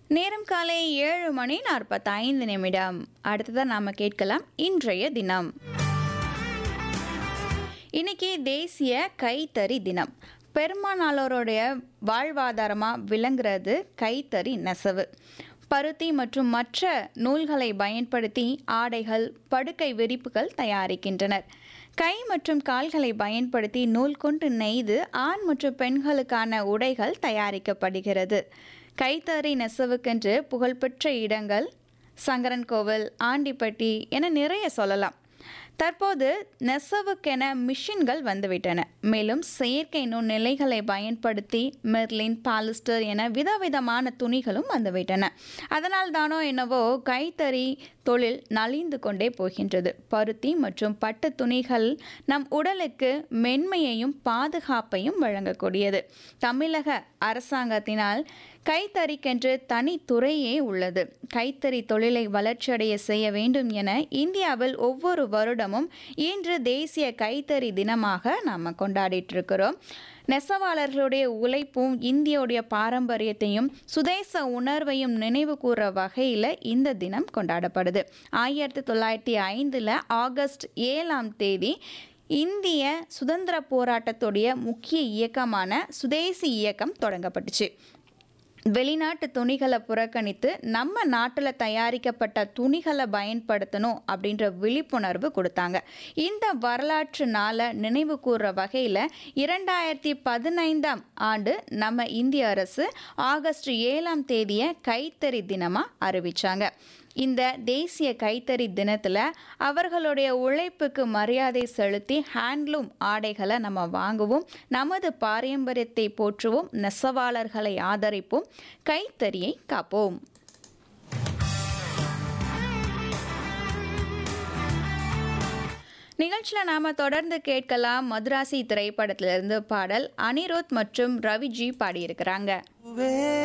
நேரம் காலை ஏழு மணி நாற்பத்தைந்து நிமிடம் அடுத்ததான் நாம கேட்கலாம் இன்றைய தினம் இன்னைக்கு தேசிய கைத்தறி தினம் பெருமானாளருடைய வாழ்வாதாரமாக விளங்குறது கைத்தறி நெசவு பருத்தி மற்றும் மற்ற நூல்களை பயன்படுத்தி ஆடைகள் படுக்கை விரிப்புகள் தயாரிக்கின்றனர் கை மற்றும் கால்களை பயன்படுத்தி நூல் கொண்டு நெய்து ஆண் மற்றும் பெண்களுக்கான உடைகள் தயாரிக்கப்படுகிறது கைத்தறி நெசவுக்கென்று புகழ்பெற்ற இடங்கள் சங்கரன்கோவில் ஆண்டிப்பட்டி என நிறைய சொல்லலாம் தற்போது நெசவுக்கென மிஷின்கள் வந்துவிட்டன மேலும் செயற்கை நுண்ணிலைகளை பயன்படுத்தி மெர்லின் பாலிஸ்டர் என விதவிதமான துணிகளும் வந்துவிட்டன அதனால் தானோ என்னவோ கைத்தறி தொழில் நலிந்து கொண்டே போகின்றது பருத்தி மற்றும் பட்டு துணிகள் நம் உடலுக்கு மென்மையையும் பாதுகாப்பையும் வழங்கக்கூடியது தமிழக அரசாங்கத்தினால் கைத்தறிக்கென்று தனித்துறையே உள்ளது கைத்தறி தொழிலை வளர்ச்சியடைய செய்ய வேண்டும் என இந்தியாவில் ஒவ்வொரு வருடமும் இன்று தேசிய கைத்தறி தினமாக நாம் கொண்டாடிட்டு இருக்கிறோம் நெசவாளர்களுடைய உழைப்பும் இந்தியோடைய பாரம்பரியத்தையும் சுதேச உணர்வையும் நினைவு கூற வகையில் இந்த தினம் கொண்டாடப்படுது ஆயிரத்தி தொள்ளாயிரத்தி ஐந்தில் ஆகஸ்ட் ஏழாம் தேதி இந்திய சுதந்திர போராட்டத்துடைய முக்கிய இயக்கமான சுதேசி இயக்கம் தொடங்கப்பட்டுச்சு வெளிநாட்டு துணிகளை புறக்கணித்து நம்ம நாட்டில் தயாரிக்கப்பட்ட துணிகளை பயன்படுத்தணும் அப்படின்ற விழிப்புணர்வு கொடுத்தாங்க இந்த வரலாற்று நாளை நினைவு கூறுற வகையில் இரண்டாயிரத்தி பதினைந்தாம் ஆண்டு நம்ம இந்திய அரசு ஆகஸ்ட் ஏழாம் தேதியை கைத்தறி தினமாக அறிவிச்சாங்க இந்த தேசிய கைத்தறி தினத்தில் அவர்களுடைய உழைப்புக்கு மரியாதை செலுத்தி ஹேண்ட்லூம் ஆடைகளை நம்ம வாங்குவோம் நமது பாரம்பரியத்தை போற்றுவோம் நெசவாளர்களை ஆதரிப்போம் கைத்தறியை காப்போம் நிகழ்ச்சியில் நாம் தொடர்ந்து கேட்கலாம் மதுராசி திரைப்படத்திலிருந்து பாடல் அனிருத் மற்றும் ரவிஜி பாடியிருக்கிறாங்க